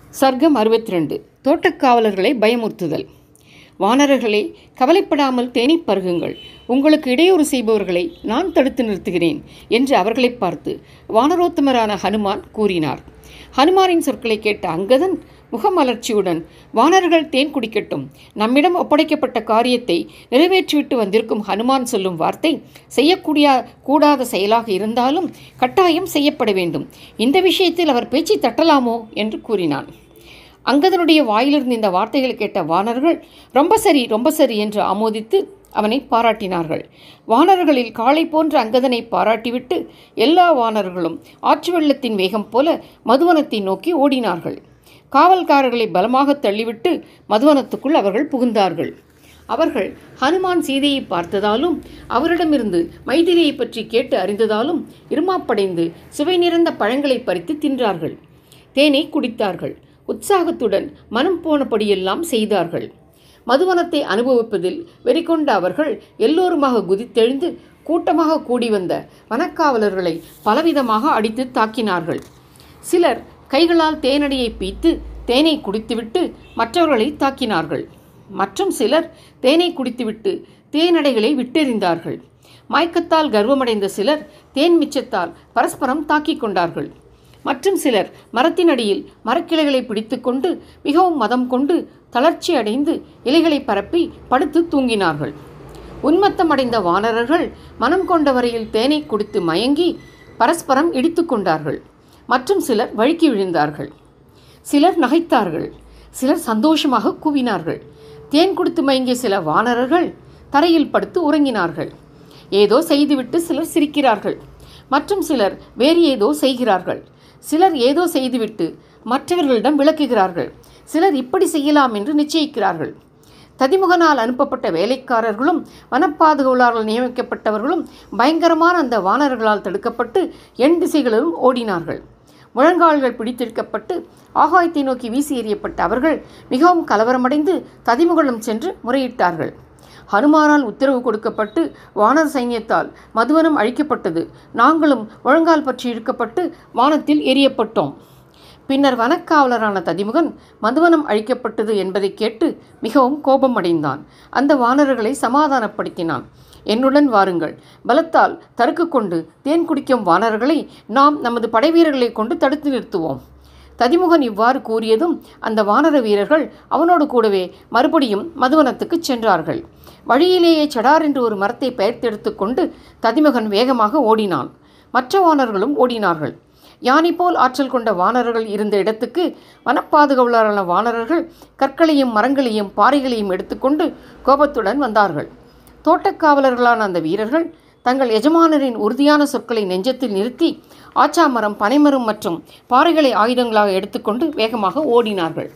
சர்க்கம் அறுபத்தி ரெண்டு தோட்டக்காவலர்களை பயமுறுத்துதல் வானரர்களே கவலைப்படாமல் தேனீப் பருகுங்கள் உங்களுக்கு இடையூறு செய்பவர்களை நான் தடுத்து நிறுத்துகிறேன் என்று அவர்களை பார்த்து வானரோத்தமரான ஹனுமான் கூறினார் ஹனுமானின் சொற்களை கேட்ட அங்கதன் முகமலர்ச்சியுடன் வானர்கள் தேன் குடிக்கட்டும் நம்மிடம் ஒப்படைக்கப்பட்ட காரியத்தை நிறைவேற்றிவிட்டு வந்திருக்கும் ஹனுமான் சொல்லும் வார்த்தை செய்யக்கூடிய கூடாத செயலாக இருந்தாலும் கட்டாயம் செய்யப்பட வேண்டும் இந்த விஷயத்தில் அவர் பேச்சை தட்டலாமோ என்று கூறினான் அங்கதனுடைய வாயிலிருந்து இந்த வார்த்தைகளை கேட்ட வானர்கள் ரொம்ப சரி ரொம்ப சரி என்று ஆமோதித்து அவனை பாராட்டினார்கள் வானர்களில் காளை போன்ற அங்கதனை பாராட்டிவிட்டு எல்லா வானர்களும் ஆற்று வெள்ளத்தின் வேகம் போல மதுவனத்தை நோக்கி ஓடினார்கள் காவல்காரர்களை பலமாக தள்ளிவிட்டு மதுவனத்துக்குள் அவர்கள் புகுந்தார்கள் அவர்கள் ஹனுமான் சீதையை பார்த்ததாலும் அவரிடமிருந்து மைதிலியை பற்றி கேட்டு அறிந்ததாலும் இருமாப்படைந்து சுவை நிறைந்த பழங்களை பறித்து தின்றார்கள் தேனை குடித்தார்கள் உற்சாகத்துடன் மனம் போனபடியெல்லாம் செய்தார்கள் மதுவனத்தை அனுபவிப்பதில் வெறிகொண்ட அவர்கள் எல்லோருமாக குதித்தெழுந்து கூட்டமாக கூடி வந்த வனக்காவலர்களை பலவிதமாக அடித்து தாக்கினார்கள் சிலர் கைகளால் தேனடியை பீத்து தேனை குடித்துவிட்டு மற்றவர்களை தாக்கினார்கள் மற்றும் சிலர் தேனை குடித்துவிட்டு தேனடைகளை விட்டெறிந்தார்கள் மயக்கத்தால் கர்வமடைந்த சிலர் தேன் மிச்சத்தால் பரஸ்பரம் தாக்கிக் கொண்டார்கள் மற்றும் சிலர் மரத்தின் அடியில் மரக்கிளைகளை பிடித்துக்கொண்டு மிகவும் மதம் கொண்டு தளர்ச்சி அடைந்து இலைகளை பரப்பி படுத்து தூங்கினார்கள் உன்மத்தமடைந்த வானரர்கள் மனம் கொண்ட வரையில் தேனை குடித்து மயங்கி பரஸ்பரம் இடித்து கொண்டார்கள் மற்றும் சிலர் வழுக்கி விழுந்தார்கள் சிலர் நகைத்தார்கள் சிலர் சந்தோஷமாக கூவினார்கள் தேன் குடித்து மயங்கிய சில வானரர்கள் தரையில் படுத்து உறங்கினார்கள் ஏதோ செய்துவிட்டு சிலர் சிரிக்கிறார்கள் மற்றும் சிலர் வேறு ஏதோ செய்கிறார்கள் சிலர் ஏதோ செய்துவிட்டு மற்றவர்களிடம் விளக்குகிறார்கள் சிலர் இப்படி செய்யலாம் என்று நிச்சயிக்கிறார்கள் ததிமுகனால் அனுப்பப்பட்ட வேலைக்காரர்களும் வனப்பாதுகாவலர்கள் நியமிக்கப்பட்டவர்களும் பயங்கரமான அந்த வானர்களால் தடுக்கப்பட்டு எண் திசைகளிலும் ஓடினார்கள் முழங்கால்கள் பிடித்திருக்கப்பட்டு ஆகாயத்தை நோக்கி வீசி எறியப்பட்ட அவர்கள் மிகவும் கலவரமடைந்து ததிமுகலம் சென்று முறையிட்டார்கள் ஹனுமானால் உத்தரவு கொடுக்கப்பட்டு வானர் சைன்யத்தால் மதுவனம் அழிக்கப்பட்டது நாங்களும் முழங்கால் பற்றி இழுக்கப்பட்டு வானத்தில் எரியப்பட்டோம் பின்னர் வனக்காவலரான ததிமுகன் மதுவனம் அழிக்கப்பட்டது என்பதை கேட்டு மிகவும் கோபமடைந்தான் அந்த வானர்களை சமாதானப்படுத்தினான் என்னுடன் வாருங்கள் பலத்தால் தருக்கு கொண்டு தேன் குடிக்கும் வானர்களை நாம் நமது படைவீரர்களை கொண்டு தடுத்து நிறுத்துவோம் ததிமுகன் இவ்வாறு கூறியதும் அந்த வானர வீரர்கள் அவனோடு கூடவே மறுபடியும் மதுவனத்துக்கு சென்றார்கள் வழியிலேயே சடார் என்று ஒரு மரத்தை பெயர்த்தெடுத்து கொண்டு ததிமுகன் வேகமாக ஓடினான் மற்ற வானர்களும் ஓடினார்கள் யானை போல் ஆற்றல் கொண்ட வானர்கள் இருந்த இடத்துக்கு வனப்பாதுகாவலரான வானரர்கள் கற்களையும் மரங்களையும் பாறைகளையும் எடுத்துக்கொண்டு கோபத்துடன் வந்தார்கள் தோட்டக்காவலர்களான அந்த வீரர்கள் தங்கள் எஜமானரின் உறுதியான சொற்களை நெஞ்சத்தில் நிறுத்தி ஆச்சாமரம் பனைமரம் மற்றும் பாறைகளை ஆயுதங்களாக எடுத்துக்கொண்டு வேகமாக ஓடினார்கள்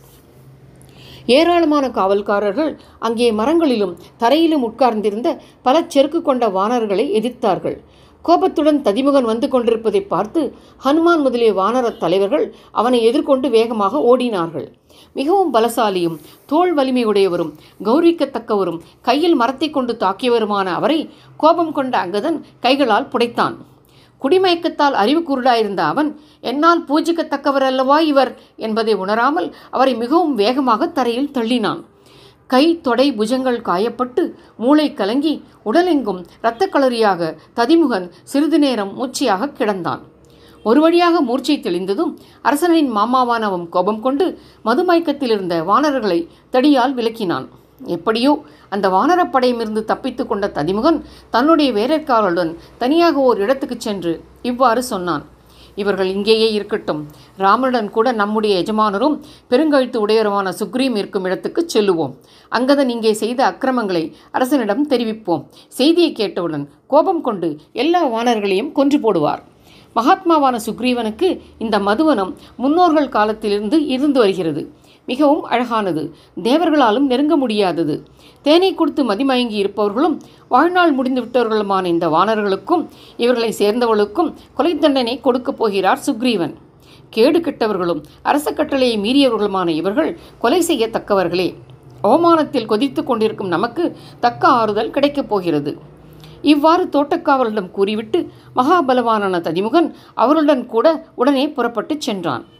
ஏராளமான காவல்காரர்கள் அங்கே மரங்களிலும் தரையிலும் உட்கார்ந்திருந்த பல செருக்கு கொண்ட வானர்களை எதிர்த்தார்கள் கோபத்துடன் ததிமுகன் வந்து கொண்டிருப்பதை பார்த்து ஹனுமான் முதலிய வானரத் தலைவர்கள் அவனை எதிர்கொண்டு வேகமாக ஓடினார்கள் மிகவும் பலசாலியும் தோல் வலிமையுடையவரும் கௌரிக்கத்தக்கவரும் கையில் மரத்தை கொண்டு தாக்கியவருமான அவரை கோபம் கொண்ட அங்கதன் கைகளால் புடைத்தான் குடிமயக்கத்தால் அறிவு குருடாயிருந்த அவன் என்னால் பூஜிக்கத்தக்கவர் அல்லவா இவர் என்பதை உணராமல் அவரை மிகவும் வேகமாக தரையில் தள்ளினான் கை தொடை புஜங்கள் காயப்பட்டு மூளை கலங்கி உடலெங்கும் இரத்த களரியாக ததிமுகன் சிறிது நேரம் மூச்சையாக கிடந்தான் ஒரு வழியாக மூர்ச்சை தெளிந்ததும் அரசனின் மாமாவான அவன் கோபம் கொண்டு மதுமயக்கத்தில் இருந்த வானர்களை தடியால் விலக்கினான் எப்படியோ அந்த வானரப்படையிலிருந்து தப்பித்து கொண்ட ததிமுகன் தன்னுடைய வேலைக்காரர்களுடன் தனியாக ஓர் இடத்துக்கு சென்று இவ்வாறு சொன்னான் இவர்கள் இங்கேயே இருக்கட்டும் ராமனுடன் கூட நம்முடைய எஜமானரும் பெருங்கழுத்து உடையருமான சுக்ரீம் இருக்கும் இடத்துக்கு செல்லுவோம் அங்கதன் இங்கே செய்த அக்கிரமங்களை அரசனிடம் தெரிவிப்போம் செய்தியை கேட்டவுடன் கோபம் கொண்டு எல்லா வானர்களையும் கொன்று போடுவார் மகாத்மாவான சுக்ரீவனுக்கு இந்த மதுவனம் முன்னோர்கள் காலத்திலிருந்து இருந்து வருகிறது மிகவும் அழகானது தேவர்களாலும் நெருங்க முடியாதது தேனை கொடுத்து மதிமயங்கி இருப்பவர்களும் வாழ்நாள் முடிந்து விட்டவர்களுமான இந்த வானர்களுக்கும் இவர்களை சேர்ந்தவர்களுக்கும் கொலை தண்டனை கொடுக்கப் போகிறார் சுக்ரீவன் கேடு கெட்டவர்களும் அரச கட்டளையை மீறியவர்களுமான இவர்கள் கொலை செய்யத்தக்கவர்களே அவமானத்தில் கொதித்து கொண்டிருக்கும் நமக்கு தக்க ஆறுதல் கிடைக்கப் போகிறது இவ்வாறு தோட்டக்காவலிடம் கூறிவிட்டு மகாபலவானான ததிமுகன் அவருடன் கூட உடனே புறப்பட்டுச் சென்றான்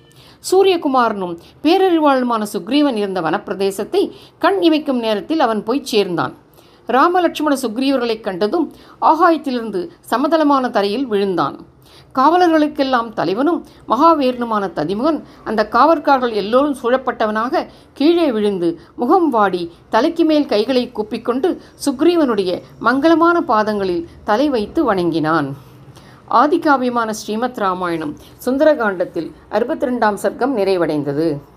சூரியகுமாரனும் பேரறிவாளுமான சுக்ரீவன் இருந்த வனப்பிரதேசத்தை கண் இமைக்கும் நேரத்தில் அவன் போய் சேர்ந்தான் ராமலட்சுமண சுக்ரீவர்களைக் கண்டதும் ஆகாயத்திலிருந்து சமதளமான தரையில் விழுந்தான் காவலர்களுக்கெல்லாம் தலைவனும் மகாவீரனுமான ததிமுகன் அந்த காவற்காரர்கள் எல்லோரும் சூழப்பட்டவனாக கீழே விழுந்து முகம் வாடி தலைக்கு மேல் கைகளை கூப்பிக்கொண்டு சுக்ரீவனுடைய மங்களமான பாதங்களில் தலை வைத்து வணங்கினான் ஆதிகாவியமான ஸ்ரீமத் ராமாயணம் சுந்தரகாண்டத்தில் அறுபத்தி ரெண்டாம் சர்க்கம் நிறைவடைந்தது